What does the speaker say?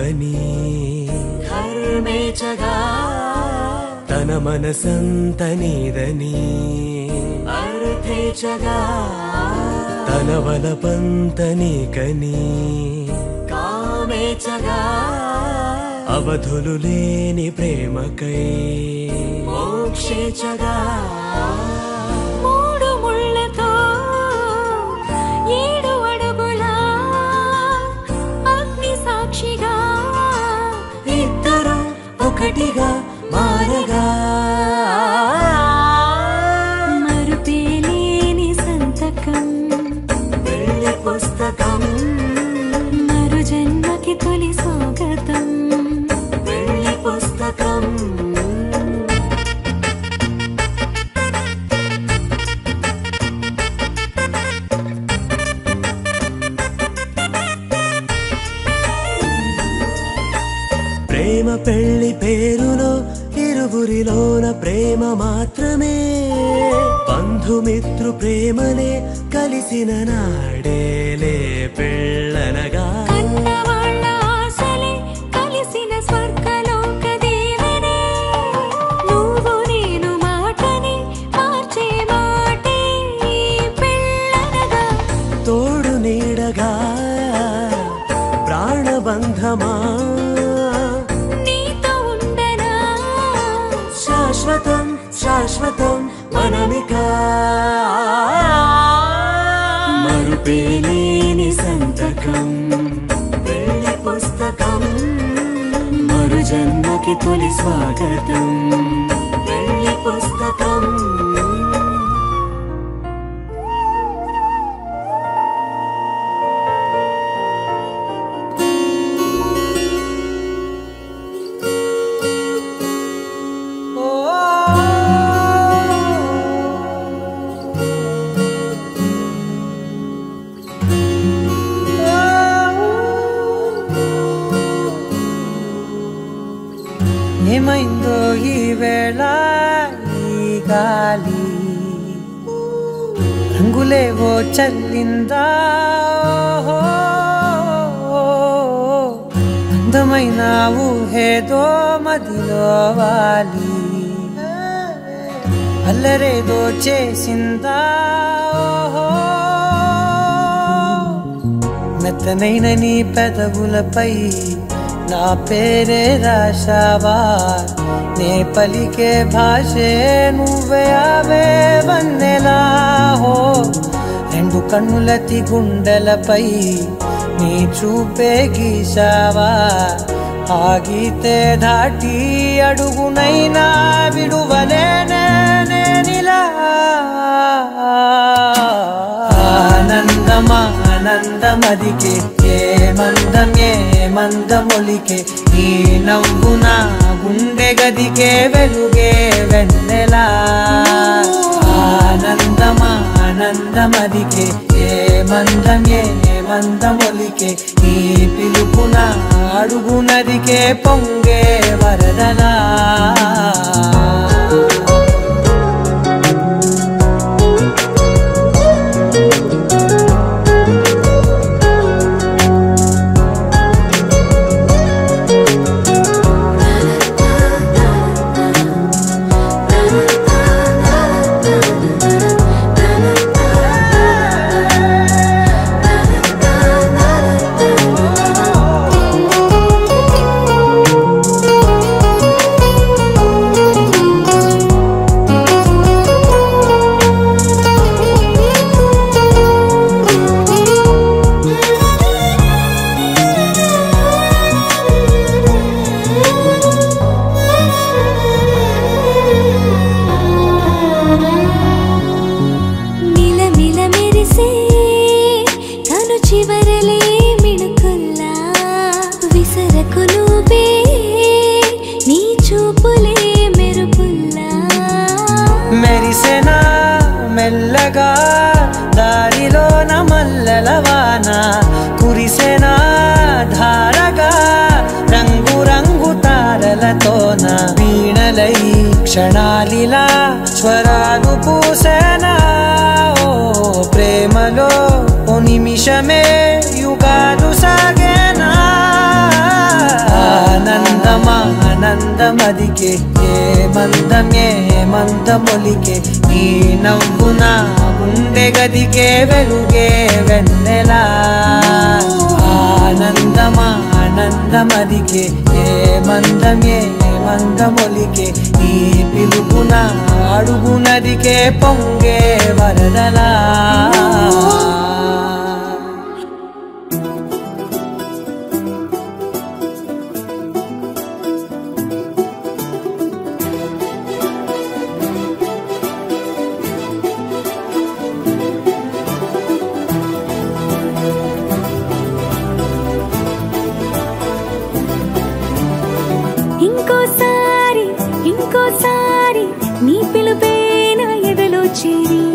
నీవని ధర్మేచగా తన మనసంత నీదని అర్థేచగా తన వలపంత నీకని కామేచగా అవధులు లేని ప్రేమకై మోక్షేచగా మూడు ముళ్ళతో ఏడు అడుగుల అగ్ని సాక్షిగా ఇద్దరు ఒకటిగా మారగా మరుపేలేని సంతకం వెళ్ళి పుస్తకం మరు జన్మకి తొలి స్వాగతం వెళ్ళి పుస్తకం ప్రేమ పెళ్లి పేరులో ఇరువురిలోన ప్రేమ మాత్రమే బంధుమిత్రు ప్రేమలే కలిసిన నాడేలే పెళ్ళనగా కన్నవాళ్ళ ఆశలే కలిసిన స్వర్గలోక దీవెనే నువ్వు నేను మాటని మార్చే మాటే ఈ పెళ్ళనగా తోడు నీడగా ప్రాణబంధమా నీతో ఉండనా శాశ్వతం శాశ్వతం మనమిక మరుపేలేని సంతకం వెళ్ళి పుస్తకం మరు జన్మకి తొలి స్వాగతం వెళ్ళి పుస్తకం ఏమైందో ఈ వేళ ఈ గాలి రంగులేవో చల్లిందా ఓహో. అందమైన ఊహేదో మదిలో వాలి అల్లరేదో చేసిందా ఓహో. మెత్తనైన నీ పెదవులపై నా పేరే రాశావా నే పలికే భాషే నువ్వే అవే వన్నెలా హో రెండు కన్నులతి గుండెలపై నీ చూపే గీశావా ఆగితే దాటి అడుగునైనా విడువలేనే నేనిలా ఆనందమా ఆనందమదికే ఏ మందం ఏ మందమొలికే ఈ నవ్వు నా గుండె గదికే వెలుగే వెన్నెలా ఆనందమా ఆనందమదికే ఏ మందం ఏ మందమొలికే ఈ పిలుపున అడుగు నదికే పొంగే వరదలా మిలమిల మెరిసే తను చివరలే మిణుకుల్లా విసరకు నువ్వే నీ చూపులే మెరుపుల్లా మెరిసెనా మెల్లగా దారిలోన మల్లెలవాన కురిసెనా ధారగా రంగు రంగు తారలతోన వీణలై క్షణాలిలా స్వరాలు పూసేనా ఓ ప్రేమలో ఓ నిమిషమే యుగాలు సాగేనా ఆనందమదికే ఏ మందం ఏ మందమొలికే నీ నవ్వు నా గుండె గదికే వెలుగే వెన్నెలా ఆనందమా ఆనందమదికే ఏ మందం ఏ మందమొలికే నీ పిలుపున అడుగు నదికే పొంగే వరదలా ఇంకోసారి ఇంకోసారి నీ పిలుపే నా ఎదలో చేరి